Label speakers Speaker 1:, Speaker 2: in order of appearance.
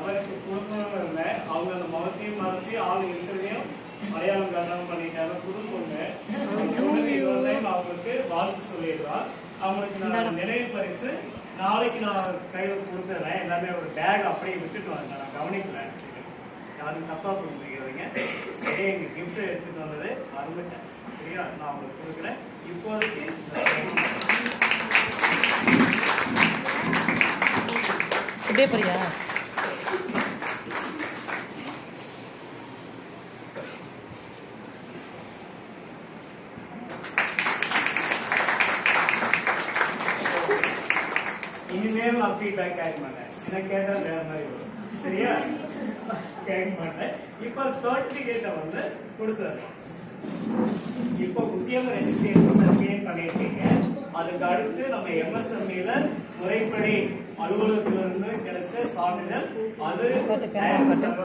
Speaker 1: நபருக்கு கொடுக்கணும் இல்லை அவங்க அந்த முகத்தையும் மறைச்சி ஆள் இருக்கிறதையும் அடையாளம் காரணம் பண்ணிட்டாங்க புது பொண்ணு அவங்க பொண்ணுக்கு இன்னொரு time அவங்களுக்கு வாழ்த்து சொல்லிடுறான் அவங்களுக்கு நான் நினைவு பரிசு நாளைக்கு நான் கையில் கொடுத்துறேன் எல்லாமே ஒரு பேக் அப்படியே விட்டுட்டு வந்தேன் நான் கவனிக்கல சரி யாரும் தப்பா புரிஞ்சுக்கிறீங்க நிறைய எங்க gift எடுத்துட்டு வந்தது மறந்துட்டேன் சரியா நான் உங்களுக்கு கொடுக்குறேன் இப்போதைக்கு
Speaker 2: இப்படியே போறியா
Speaker 1: இனிமேல் நான் ஃபீட்பேக் கேட்க மாட்டேன் என்ன கேட்டா வேற மாதிரி வரும் சரியா கேட்க மாட்டேன் இப்போ சர்டிபிகேட்டை வந்து கொடுத்துறேன் இப்போ உத்தியோக ரெஜிஸ்ட்ரேஷன் சர்டிஃபிகேட் பண்ணியிருக்கீங்க அதுக்கு அடுத்து நம்ம எம்எஸ்எம்இல முறைப்படி அலுவலகத்திலிருந்து கிடைச்ச சான்றிதழ் அது